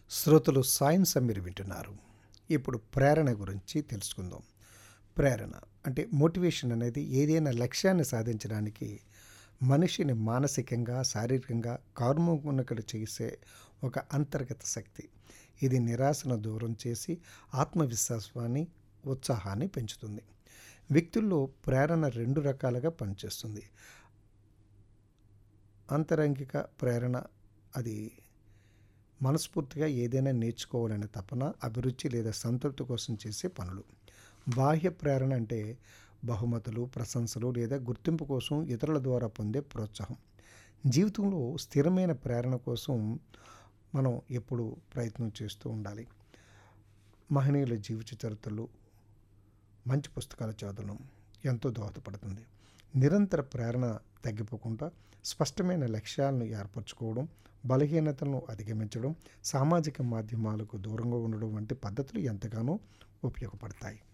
శ్రోతలు సైన్స్ మీరు వింటున్నారు ఇప్పుడు ప్రేరణ గురించి తెలుసుకుందాం ప్రేరణ అంటే మోటివేషన్ అనేది ఏదైనా లక్ష్యాన్ని సాధించడానికి మనిషిని మానసికంగా శారీరకంగా కార్మోన్నకలు చేసే ఒక అంతర్గత శక్తి ఇది నిరాశను దూరం చేసి ఆత్మవిశ్వాసాన్ని ఉత్సాహాన్ని పెంచుతుంది వ్యక్తుల్లో ప్రేరణ రెండు రకాలుగా పనిచేస్తుంది అంతరంగిక ప్రేరణ అది మనస్ఫూర్తిగా ఏదైనా నేర్చుకోవాలనే తపన అభిరుచి లేదా సంతృప్తి కోసం చేసే పనులు బాహ్య ప్రేరణ అంటే బహుమతులు ప్రశంసలు లేదా గుర్తింపు కోసం ఇతరుల ద్వారా పొందే ప్రోత్సాహం జీవితంలో స్థిరమైన ప్రేరణ కోసం మనం ఎప్పుడు ప్రయత్నం చేస్తూ ఉండాలి మహనీయుల జీవిత చరిత్రలు మంచి పుస్తకాలు చదవడం ఎంతో దోహదపడుతుంది నిరంతర ప్రేరణ తగ్గిపోకుండా స్పష్టమైన లక్ష్యాలను ఏర్పరచుకోవడం బలహీనతలను అధిగమించడం సామాజిక మాధ్యమాలకు దూరంగా ఉండడం వంటి పద్ధతులు ఎంతగానో ఉపయోగపడతాయి